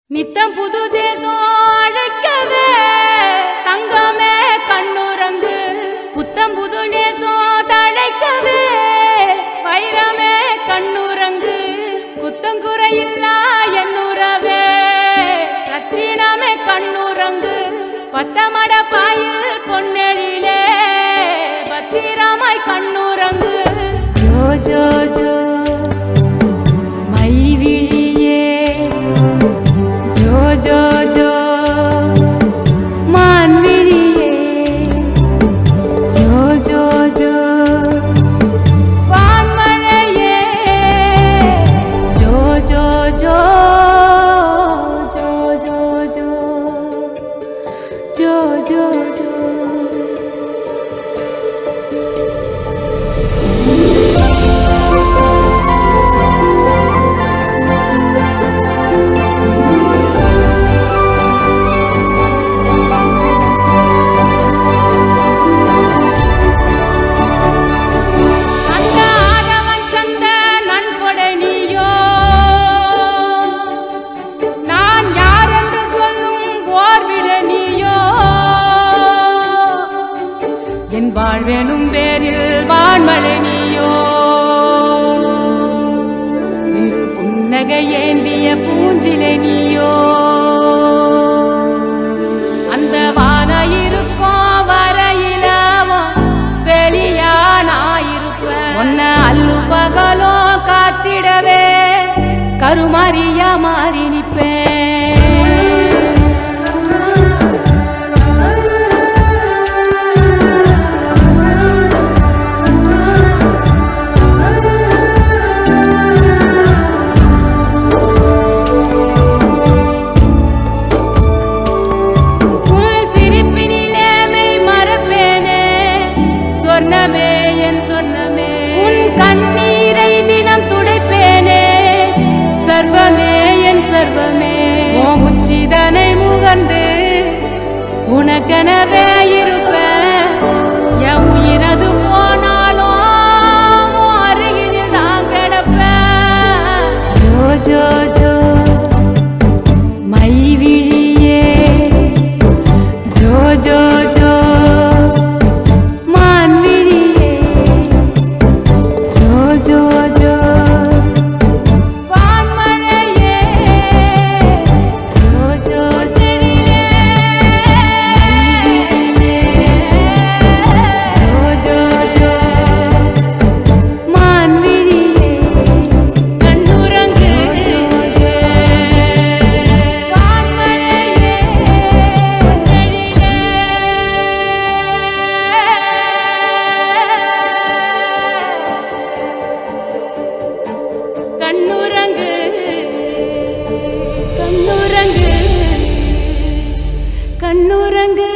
நித்தம் புது தேசம் அழைக்கவே தங்கமே கண்ணுறங்கு புத்தம் புது நேசம் தழைக்கவே வைரமே கண்ணுறங்கு குத்தங்குறையில்லா என்னுறவே ரத்தினமே கண்ணுறங்கு பத்தமட பாயில் பொன்னெழிலே பத்திரமாய் கண்ணுறங்கு ஜோ ஜோ ஜோ மைவிழியே ஜோ ஜோ ஜோ மான்விழியே ஜோ ஜோ ஜோ வான்மழையே ஜோ ஜோ ஜோ ஜோ ஜோ ஜோ ஜோ ஜோ ஜோ அந்த ஆதவன் தந்த நன்கொடை நீயோ நான் யார் என்று சொல்லும் ஓர்விட நீயோ என் வாழ்வெனும் பேரில் வான்மழை நீயோ சிறு புன்னகை ஏந்திய பூஞ்சிலை நீயோ அந்த வான இருக்கும் வரையிலவும் வெளியா நான் இருப்பேன் உன்ன அல்லு பகலோ காத்திடவே கருமாரியா மாறி நிப்பேன் உன் சிரிப்பினிலே மெய் மறப்பேனே சொன்னமே என் சொன்னமே உன் கண்ணீரை தினம் துடைப்பேனே சர்வமே என் சர்வமே ஓ உச்சிதனை முகர்ந்து உனக்கெனவே இருப்பேன் என் உயிரது போனாலும் உன் அருகினில் நான் கிடப்பேன் ஜோ ஜோ ஜோ மைவிழியே ஜோ ஜோ ஜோ மான்விழியே ஜோ ஜோ ஜோ வான்மழையே ஜோ ஜோ செடிலே ஜோ ஜோ ஜோ மான்விழியே கண்ணுறங்கு வான்மழையே கண்ணுறங்கு கண்ணுறங்கு கண்ணுறங்கு